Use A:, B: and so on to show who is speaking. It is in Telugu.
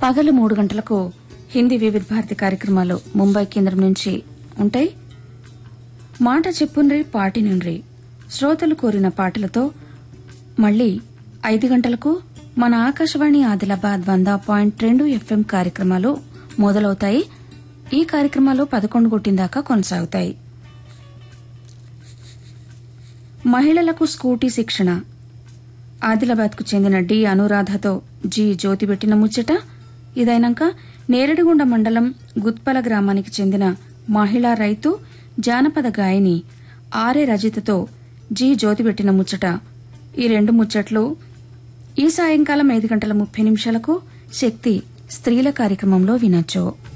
A: పగలు మూడు గంటలకు హిందీ వివిధ భారతి కార్యక్రమాలు ముంబై కేంద్రం నుంచి ఉంటాయి మాట చెప్పుండ్రి పాటి నుండ్రి శ్రోతలు కోరిన పాటలతో మళ్ళీ ఐదు గంటలకు మన ఆకాశవాణి ఆదిలాబాద్ వంద పాయింట్ రెండు ఎఫ్ఎం కార్యక్రమాలు మొదలవుతాయి ఈ కార్యక్రమాలు పదకొండు కొట్టిందాకా కొనసాగుతాయి మహిళలకు స్కూటీ శిక్షణ ఆదిలాబాద్కు చెందిన డి అనురాధతో జి జ్యోతి పెట్టిన ముచ్చట ఇదైనాక నేరడిగుండ మండలం గుత్పల గ్రామానికి చెందిన మహిళా రైతు జానపద గాయని ఆర్ఏ రజితతో జి జ్యోతి పెట్టిన ముచ్చట ఈ రెండు ముచ్చట్లు ఈ సాయంకాలం ఐదు గంటల ముప్పై నిమిషాలకు శక్తి స్త్రీల కార్యక్రమంలో వినొచ్చు